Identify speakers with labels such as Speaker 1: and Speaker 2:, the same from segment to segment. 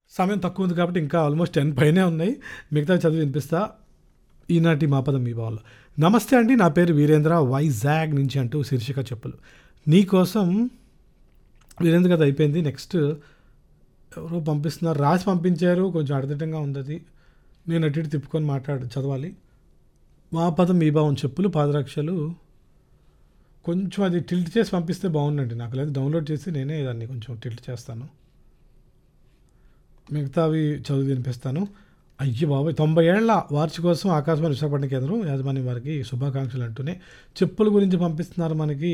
Speaker 1: సమయం తక్కువ ఉంది కాబట్టి ఇంకా ఆల్మోస్ట్ టెన్ పైనే ఉన్నాయి మిగతా చదివి వినిపిస్తా ఈనాటి మా పదం మీ భావంలో నమస్తే అండి నా పేరు వీరేంద్ర వైజాగ్ నుంచి అంటూ శీర్షిక చెప్పులు నీకోసం వీరేంద్ర కదా అయిపోయింది నెక్స్ట్ ఎవరో పంపిస్తున్నారు రాసి పంపించారు కొంచెం అడదటంగా ఉంది అది నేను అటు ఇటు తిప్పుకొని మాట్లాడు చదవాలి మా పదం మీ భావం చెప్పులు పాదరక్షలు కొంచెం అది టిల్ట్ చేసి పంపిస్తే బాగుండండి నాకు లేదు డౌన్లోడ్ చేసి నేనే దాన్ని కొంచెం టిల్ట్ చేస్తాను మిగతావి చదువు వినిపిస్తాను అయ్యి బాబాయ్ తొంభై ఏళ్ల వార్షికోసం ఆకాశవాణి విశాఖపట్నం కేంద్రం యాజమాన్యం వారికి శుభాకాంక్షలు అంటూనే చెప్పుల గురించి పంపిస్తున్నారు మనకి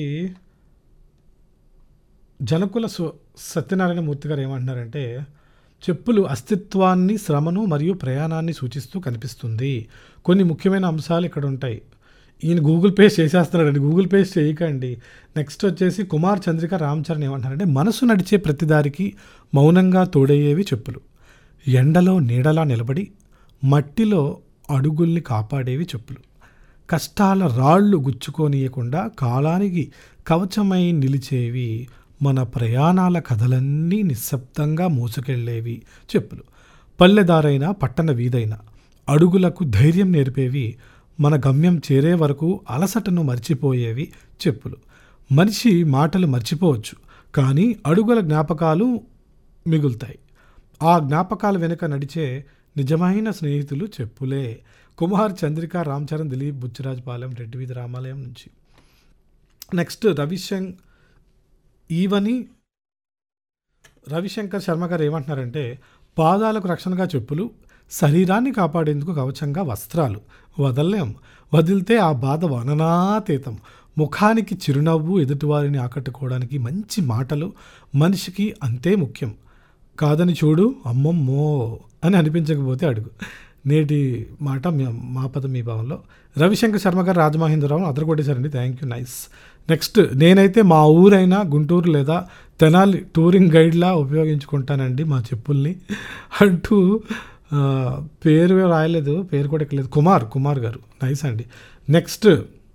Speaker 1: జనకుల సు సత్యనారాయణ మూర్తి గారు ఏమంటున్నారంటే చెప్పులు అస్తిత్వాన్ని శ్రమను మరియు ప్రయాణాన్ని సూచిస్తూ కనిపిస్తుంది కొన్ని ముఖ్యమైన అంశాలు ఇక్కడ ఉంటాయి ఈయన గూగుల్ పే చేసేస్తున్నాడండి గూగుల్ పే చేయకండి నెక్స్ట్ వచ్చేసి కుమార్ చంద్రిక రామచరణ్ ఏమంటారంటే మనసు నడిచే ప్రతిదారికి మౌనంగా తోడయ్యేవి చెప్పులు ఎండలో నీడలా నిలబడి మట్టిలో అడుగుల్ని కాపాడేవి చెప్పులు కష్టాల రాళ్ళు గుచ్చుకోనియకుండా కాలానికి కవచమై నిలిచేవి మన ప్రయాణాల కథలన్నీ నిశ్శబ్దంగా మోసుకెళ్లేవి చెప్పులు పల్లెదారైన పట్టణ వీధైన అడుగులకు ధైర్యం నేర్పేవి మన గమ్యం చేరే వరకు అలసటను మర్చిపోయేవి చెప్పులు మనిషి మాటలు మర్చిపోవచ్చు కానీ అడుగుల జ్ఞాపకాలు మిగులుతాయి ఆ జ్ఞాపకాల వెనుక నడిచే నిజమైన స్నేహితులు చెప్పులే కుమార్ చంద్రిక రామ్ చరణ్ దిలీప్ బుచ్చిరాజపాలెం రెడ్డి వీధి రామాలయం నుంచి నెక్స్ట్ రవిశంక్ ఈవని రవిశంకర్ శర్మ గారు ఏమంటున్నారంటే పాదాలకు రక్షణగా చెప్పులు శరీరాన్ని కాపాడేందుకు కవచంగా వస్త్రాలు వదలలేం వదిలితే ఆ బాధ వననాతీతం ముఖానికి చిరునవ్వు ఎదుటివారిని ఆకట్టుకోవడానికి మంచి మాటలు మనిషికి అంతే ముఖ్యం కాదని చూడు అమ్మమ్మో అని అనిపించకపోతే అడుగు నేటి మాట మీ- మా పదం మీ భావంలో రవిశంకర్ శర్మ గారు రాజమహేంద్రరావు అదరగొట్టేశారండి థ్యాంక్ యూ నైస్ నెక్స్ట్ నేనైతే మా ఊరైనా గుంటూరు లేదా తెనాలి టూరింగ్ గైడ్లా ఉపయోగించుకుంటానండి మా చెప్పుల్ని అంటూ ఆ, పేరు రాయలేదు పేరు కూడా ఎక్కలేదు కుమార్ కుమార్ గారు నైస్ అండి నెక్స్ట్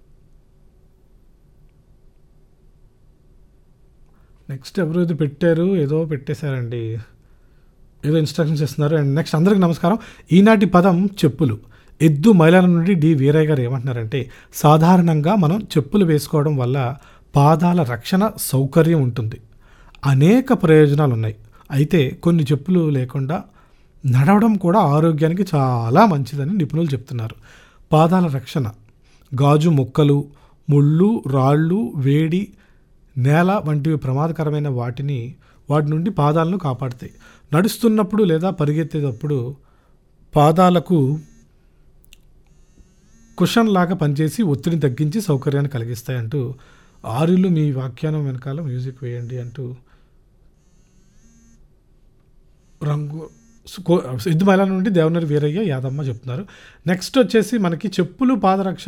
Speaker 1: నెక్స్ట్ ఎవరు ఇది పెట్టారు ఏదో పెట్టేశారండి ఏదో ఇన్స్ట్రక్షన్స్ ఇస్తున్నారు అండ్ నెక్స్ట్ అందరికి నమస్కారం ఈనాటి పదం చెప్పులు ఎద్దు మైలారం నుండి డి వీరయ్య గారు ఏమంటున్నారంటే సాధారణంగా మనం చెప్పులు వేసుకోవడం వల్ల పాదాల రక్షణ సౌకర్యం ఉంటుంది అనేక ప్రయోజనాలు ఉన్నాయి అయితే కొన్ని చెప్పులు లేకుండా నడవడం కూడా ఆరోగ్యానికి చాలా మంచిదని నిపుణులు చెప్తున్నారు పాదాల రక్షణ గాజు ముక్కలు ముళ్ళు రాళ్ళు వేడి నేల వంటివి ప్రమాదకరమైన వాటిని వాటి నుండి పాదాలను కాపాడుతాయి నడుస్తున్నప్పుడు లేదా పరిగెత్తేటప్పుడు పాదాలకు కుషన్ లాగా పనిచేసి ఒత్తిడిని తగ్గించి సౌకర్యాన్ని కలిగిస్తాయి అంటూ ఆరులు మీ వ్యాఖ్యానం వెనకాల మ్యూజిక్ వేయండి అంటూ రంగు సు- కో- సిద్ధు మైలా నుండి దేవనరి వీరయ్య యాదమ్మ చెప్తున్నారు నెక్స్ట్ వచ్చేసి మనకి చెప్పులు పాదరక్ష